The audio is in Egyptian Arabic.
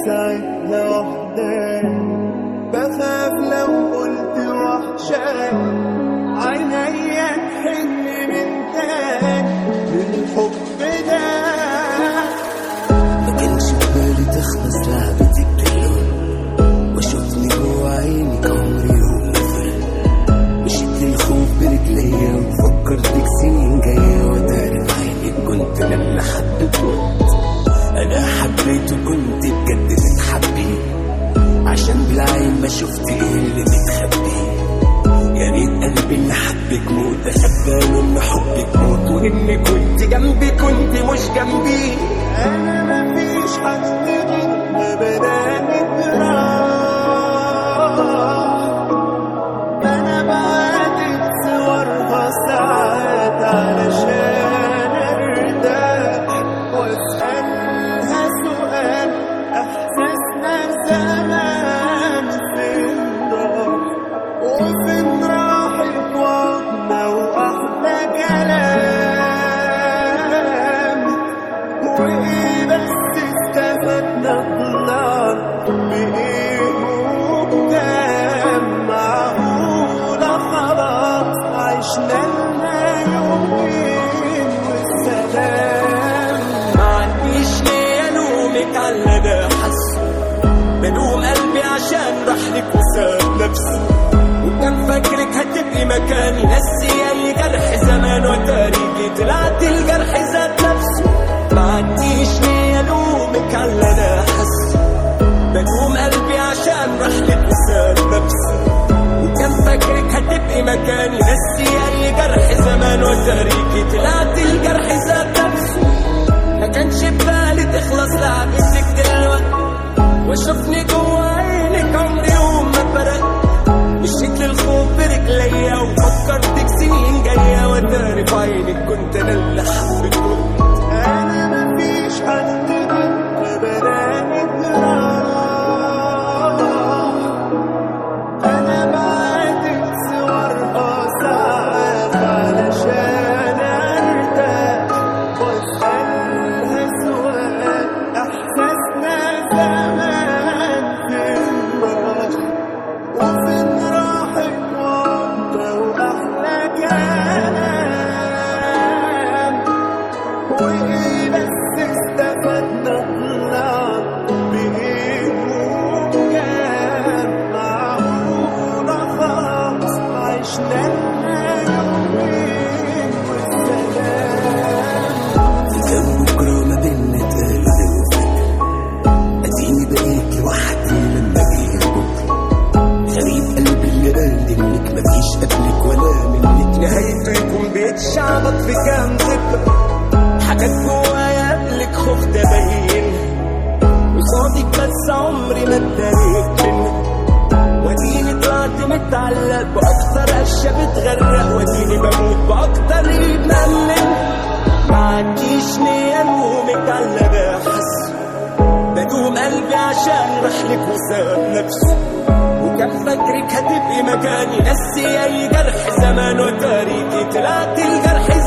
ساعتها وحداني بخاف لو قلت وحشاني عينيا تحن من تاني للحب ده ما كانش في بالي تخلص لعبتك باللون وشوفني جوا عينك عمري يوم ما فرق مشيت للخوف برجليا وفكرتك سنين جاية وتعرف عينك كنت انا اللي حبيت انا حبيت وكنت بجد بتحبي عشان بالعين ما شفت ايه اللي متخبي يا ريت قلبي اللي حبك موت اخبى ان حبك موت وانك كنت جنبي كنت مش جنبي انا مفيش حد ابدا راح انا بعاتب صورها ساعات علشان ارتاح واسالها سؤال احساسنا زمان فين راح وفين راحت وعدنا واحلى كلام وايه بس استفدنا طلعنا بايه قدام معقولة خلاص عشنا لنا يومين والسلام ما عنديش ليه الومك على اللي انا حاسه بلوم قلبي عشان راح لك وساب نفسي وكان فاكرك هتبقي مكاني نسي اي جرح زمان وتاريخي طلعت الجرح ذات نفسه ما عنديش ليه الومك على اللي انا حاسه بلوم قلبي عشان راح لك وساب نفسي وكان فاكرك هتبقي مكاني نسي اي جرح زمان وتاريخي طلعت الجرح ذات نفسه ما كانش ببالي تخلص لعبتك دلوقتي واشوفني جوا عينك عمري يوم ما فرق مشيت للخوف برجليا وفكرتك سنين جايه وتاري في عينك كنت انا اللي حبيته انا مفيش حد ابدا راح انا بعاتب صورها ساعات علشان ارتاح واسالها سؤال احساسنا زمان فين راح وفين راحت وعدنا واحلى كلام وايه بس استفدنا طلعنا بايه وكان معقولة خلاص عشنا لنا يومين والسلام كان بكره ما بينا اتقابل وفجأة اديني بقيت لوحدي لما جه بكره غريب قلبي اللي قال انك مفيش قبلك ولا منك نهايته يكون بيتشعبط في كام ذكرى حاجات جوايا قبلك خفت ابين قصادك بس عمري ما اتداريت منك واديني طلعت متعلق باكتر اشياء بتغرق واديني بموت باكتر ايد مأمن ما عنديش نية الومك على اللي بحس بدوم قلبي عشان رحلك وساب نفسه وكان فاكرك هتبقي مكاني نسي اي جرح زمان وتاريخي طلعت الجرح